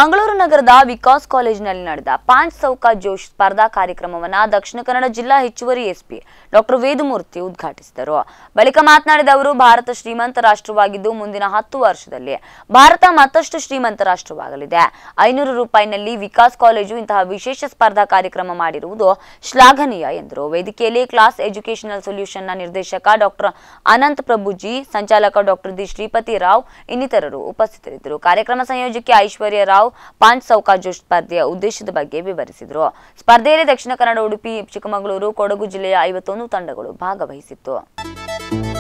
ಮಂಗಳೂರು ನಗರದ ವಿಕಾಸ್ ಕಾಲೇಜಿನಲ್ಲಿ ನಡೆದ ಪಾಂಚ್ ಸೌಕಾ ಜೋಶ್ ಸ್ಪರ್ಧಾ ಕಾರ್ಯಕ್ರಮವನ್ನ ದಕ್ಷಿಣ ಕನ್ನಡ ಜಿಲ್ಲಾ ಹೆಚ್ಚುವರಿ ಎಸ್ಪಿ ಡಾಕ್ಟರ್ ವೇದಮೂರ್ತಿ ಉದ್ಘಾಟಿಸಿದರು ಬಳಿಕ ಮಾತನಾಡಿದ ಅವರು ಭಾರತ ಶ್ರೀಮಂತ ರಾಷ್ಟ್ರವಾಗಿದ್ದು ಮುಂದಿನ ಹತ್ತು ವರ್ಷದಲ್ಲಿ ಭಾರತ ಮತ್ತಷ್ಟು ಶ್ರೀಮಂತ ರಾಷ್ಟ್ರವಾಗಲಿದೆ ಐನೂರು ರೂಪಾಯಿನಲ್ಲಿ ವಿಕಾಸ್ ಕಾಲೇಜು ಇಂತಹ ವಿಶೇಷ ಸ್ಪರ್ಧಾ ಕಾರ್ಯಕ್ರಮ ಮಾಡಿರುವುದು ಶ್ಲಾಘನೀಯ ಎಂದರು ವೇದಿಕೆಯಲ್ಲಿ ಕ್ಲಾಸ್ ಎಜುಕೇಶನಲ್ ಸೊಲ್ಯೂಷನ್ನ ನಿರ್ದೇಶಕ ಡಾಕ್ಟರ್ ಅನಂತ್ ಪ್ರಭುಜಿ ಸಂಚಾಲಕ ಡಾಕ್ಟರ್ ದಿ ಶ್ರೀಪತಿ ರಾವ್ ಇನ್ನಿತರರು ಉಪಸ್ಥಿತರಿದ್ದರು ಕಾರ್ಯಕ್ರಮ ಸಂಯೋಜಕಿ ಐಶ್ವರ್ಯ ರಾವ್ ಪಾಂಚ್ ಸೌಕಾ ಜೋಶ್ ಸ್ಪರ್ಧೆಯ ಉದ್ದೇಶದ ಬಗ್ಗೆ ವಿವರಿಸಿದರು ಸ್ಪರ್ಧೆಯಲ್ಲಿ ದಕ್ಷಿಣ ಕನ್ನಡ ಉಡುಪಿ ಚಿಕ್ಕಮಗಳೂರು ಕೊಡಗು ಜಿಲ್ಲೆಯ ಐವತ್ತೊಂದು ತಂಡಗಳು ಭಾಗವಹಿಸಿತ್ತು